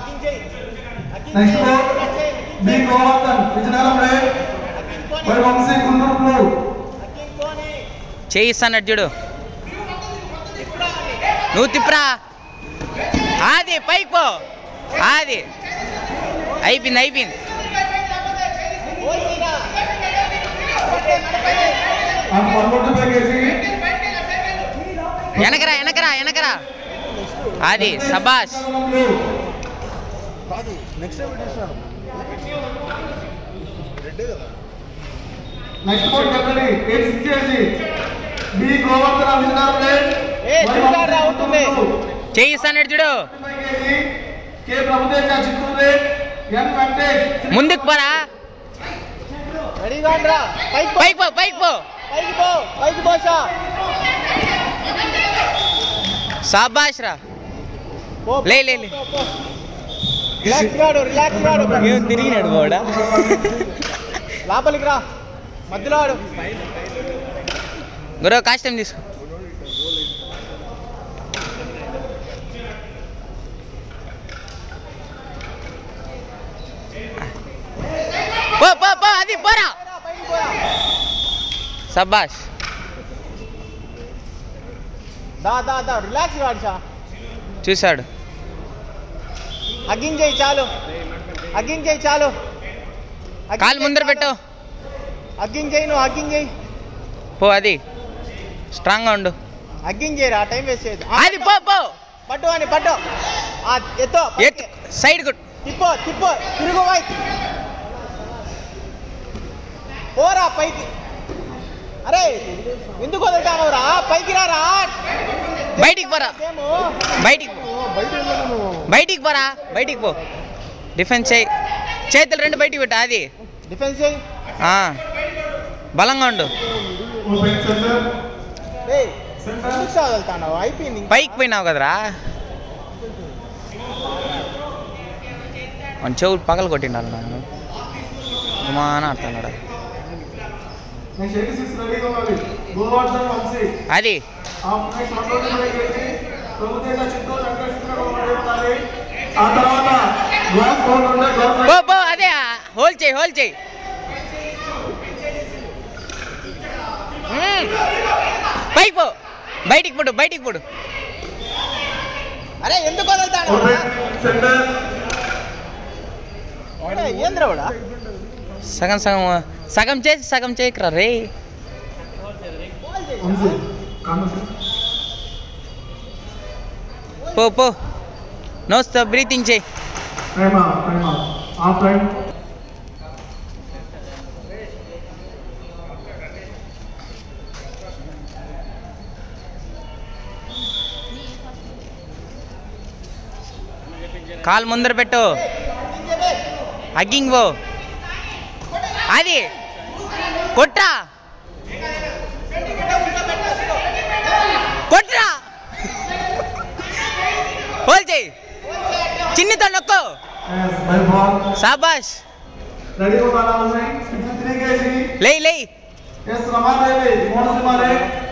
Next board B Govardhan Vizianagaram rate by Vamshi Guntur blue చేయిస్తానట్టు చూడు నువ్వు తిప్పురా అది పైకి పో అది అయిపోయింది అయిపోయింది and one more two kg వెనకరా వెనకరా వెనకరా అది సబాష్ బ్లూ నెక్స్ట్ బోర్డ్ కట్టడి eight six kg B Govardhan Vizianagaram rate ఏ, చూసారా, అవుతుంది. చేయిస్తానట్టు చూడు kg K Prabhudeva Chittoor rate N Venkatesh ముందుకు పోరా రెడీగా రా పైకి పో, పైకి పో పైకి పో పైకి పో పైకి పోసా సబాష్ రా పో, లే లే లే రిలాక్స్ గాడు రిలాక్స్ గాడు ఏం తిరిగినాడు కూడా లోపలికి రా మధ్యలో ఆడు గురు కాష్టం తీసుకో పో పో పో అది పోరా పైకి పోరా సబాష్ దా దా దా రిలాక్స్ గాడు చా చూశాడు హగ్గింగ్ చేయి చాలు హగ్గింగ్ చేయి చాలు Hugging కాలు చేయి ముందర చాలు. పెట్టు హగ్గింగ్ చేయి నువ్వు హగ్గింగ్ చేయి పో అది స్ట్రాంగ్గా ఉండు హగ్గింగ్ చేయరా టైం వేస్ట్ చేయదు అది పో పో పట్టు అని పట్టు ఆ, ఎత్తో ఎత్తు సైడ్ కొట్టు తిప్పో తిప్పో తిరుగు వై పోరా పైకి అరే ఎందుకు వదులుతానవురా పైకి రారా బయటికి పోరా ఏమో బయటికి పో బయటికి పోరా బయటికి పో డిఫెన్స్ చేయి చేతులు రెండు బయటికి పెట్టు అది డిఫెన్స్ చేయి ఆ, బలంగా ఉండు ఓపెన్ సెంటర్ రేయ్ ఎందుకు వదులుతానవు అయిపోయింది ఇంకా. పైకి పోయినావు కదరా మన చెవులు పగలు కొట్టిండాలి నన్ను గుమాన ఆడుతున్నాడు నెక్స్ట్ ఎయిటీ సిక్స్ రెడీగా ఉన్నది గోవర్ధన్ వంశీ అది half next one twenty five kg Prabhudeva Chittoor Venkateswara ఉండాలి ఆ తర్వాత గ్లాస్ బోర్డు ఉండే గ్లాస్ పో పో అదే హోల్ చేయి హోల్ చేయి మ్మ్. పైకి పో బయటికి పోడు బయటికి పోడు అరే ఎందుకు వదులుతాను ఓపెన్ సెంటర్ ఏంద్రవుడా సగం సగం సగం చేసి సగం చేయకరా రే వంశీ కాన్వర్సేషన్ పో పో నోస్తో బ్రీతింగ్ చేయి time out time out half time కాలు ముందర పెట్టు హగ్గింగ్ పో అది కొట్రా కొట్రా హోల్ చేయి చిన్నితో నొక్కు ఎస్ బై బాల్ సాబాష్ రెడీ ఉండాలా ఉన్నాయి ఫిఫ్టీ త్రీ కేజీ లేయ్ లేయ్ ఎస్ రమాదేవి మోనసింహారెడ్డి